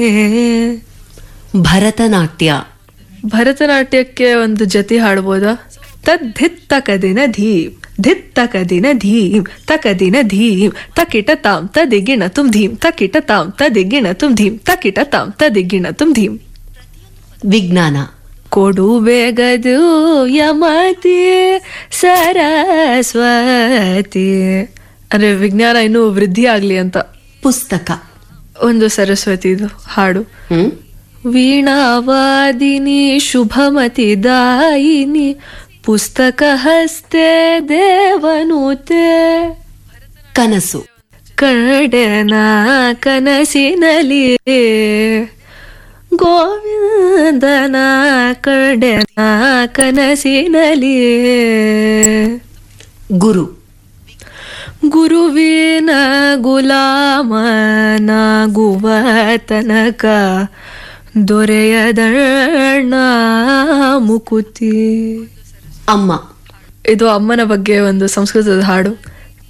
ಭರತನಾಟ್ಯ ಭರತನಾಟ್ಯಕ್ಕೆ ಒಂದು ಜತಿ ಹಾಡ್ಬೋದಾ ತದ್ಧಿತ್ ತಕದಿನ ಧೀಮ್ ಧಿತ್ ತಕದಿನ ಧೀಮ್ ತಕದಿನ ಧೀಮ್ ತಕಿಟ ತಾಮ್ ತದಿಗಿಣ ತುಮ್ ಧೀಮ್ ತಕಿಟ ತಾಮ್ ತದಿಗಿಣ ತುಮ್ ಧೀಮ್ ತಕಿಟ ತಾಮ್ ತದಿಗಿಣ ತುಮ್ ಧೀಮ್ ವಿಜ್ಞಾನ ಕೊಡು ಬೇಗದು ಯಮತಿ ಸರಸ್ವತಿ ಅಂದ್ರೆ ವಿಜ್ಞಾನ ಇನ್ನೂ ವೃದ್ಧಿ ಆಗ್ಲಿ ಅಂತ ಪುಸ್ತಕ ಒಂದು ಸರಸ್ವತಿದು ಹಾಡು ಹ್ಮ್ ವೀಣಾವಾದಿನಿ ಶುಭಮತಿ ದಾಯಿನಿ ಪುಸ್ತಕ ಹಸ್ತೆ ದೇವನುತೆ ಕನಸು ಕಡೆನ ಕನಸಿನಲಿ ಗೋವಿಂದನ ಕಡೆನ ಕನಸಿನಲಿ ಗುರು ಗುರುವಿನ ಗುಲಾಮನಾಗುವ ತನಕ ದೊರೆಯದಣ್ಣ ಮುಕುತಿ ಅಮ್ಮ ಇದು ಅಮ್ಮನ ಬಗ್ಗೆ ಒಂದು ಸಂಸ್ಕೃತದ ಹಾಡು